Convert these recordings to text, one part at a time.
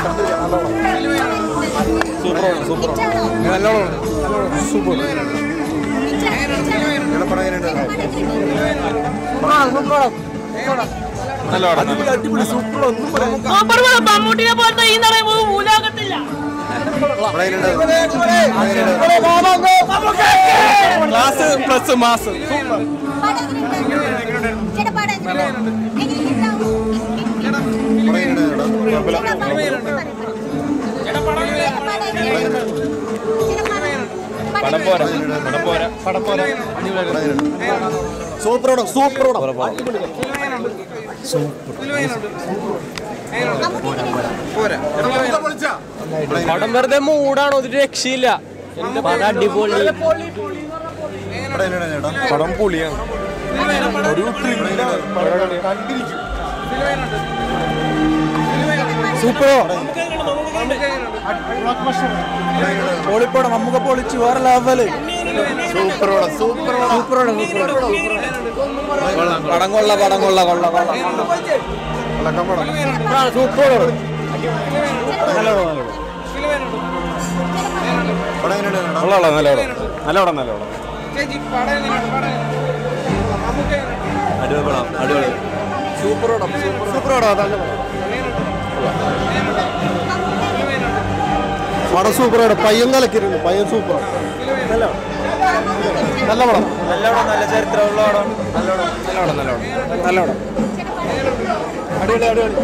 സൂപ്പറാണ് സൂപ്പർ നല്ലോണം സൂപ്പർ അടിപൊളി സൂപ്പർ ഒന്നും പറയാൻ മമ്മൂട്ടിനെ പോലത്തെ ഈ നടൻ മൂലാകത്തില്ല ക്ലാസ് പ്ലസ് മാസ് പടം പോരാ പടം പോരാ പടം പോലെ സൂപ്പറോടെ സൂപ്പറോടെ പടം വെറുതെ മൂടാണോ ഒരു രക്ഷയില്ല എന്റെ പടം അടിപൊളി പടം പൊളിയാണ് ഒരു ത്രില്ലാണ് കണ്ടിരിക്കും സൂപ്പറോ പൊളിപ്പടം നമുക്ക് പൊളിച്ചു വേറെ ലെവല് സൂപ്പറോടെ സൂപ്പറോടെ സൂപ്പറോടെ പടം കൊള്ള പടം കൊള്ള കൊള്ള കൊള്ള സൂപ്പറോടെ നല്ല നല്ല നല്ല നല്ല അടിപൊളി പടം അടിപൊളി സൂപ്പറോടം സൂപ്പറോടം അതാണ് പടം സൂപ്പറാണ് പയ്യൻ കലക്കിരുന്നു പയ്യൻ സൂപ്പർ നല്ല നല്ല പടം നല്ല പടം നല്ല ചരിത്രമുള്ള പടം നല്ല പടം നല്ല പടം നല്ല പടം അടിപൊളി അടിപൊളി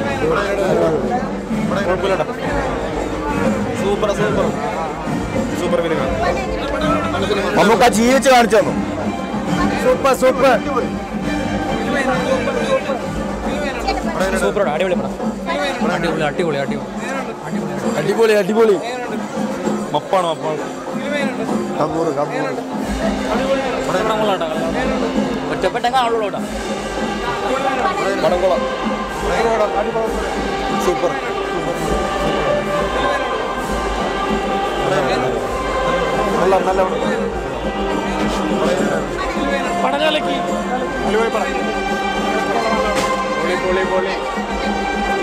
കുഴപ്പമില്ല സൂപ്പർ സൂപ്പർ സൂപ്പർ ഫിലിം നമുക്ക് ആ ജീവിച്ച് കാണിച്ചു തന്നു സൂപ്പർ സൂപ്പർ സൂപ്പർ അടിപൊളി പടം അടിപൊളി അടിപൊളി അടിപൊളി അടിപൊളി അടിപൊളി മപ്പാണ് മപ്പാണ് കമ്മൂറ് കമ്മൂറ് ഒറ്റപ്പെട്ട ആളുള്ളൂ പടംകുളം സൂപ്പർ നല്ല നല്ല പടം കലക്കി അടിപൊളി പടം പൊളി പൊളി പൊളി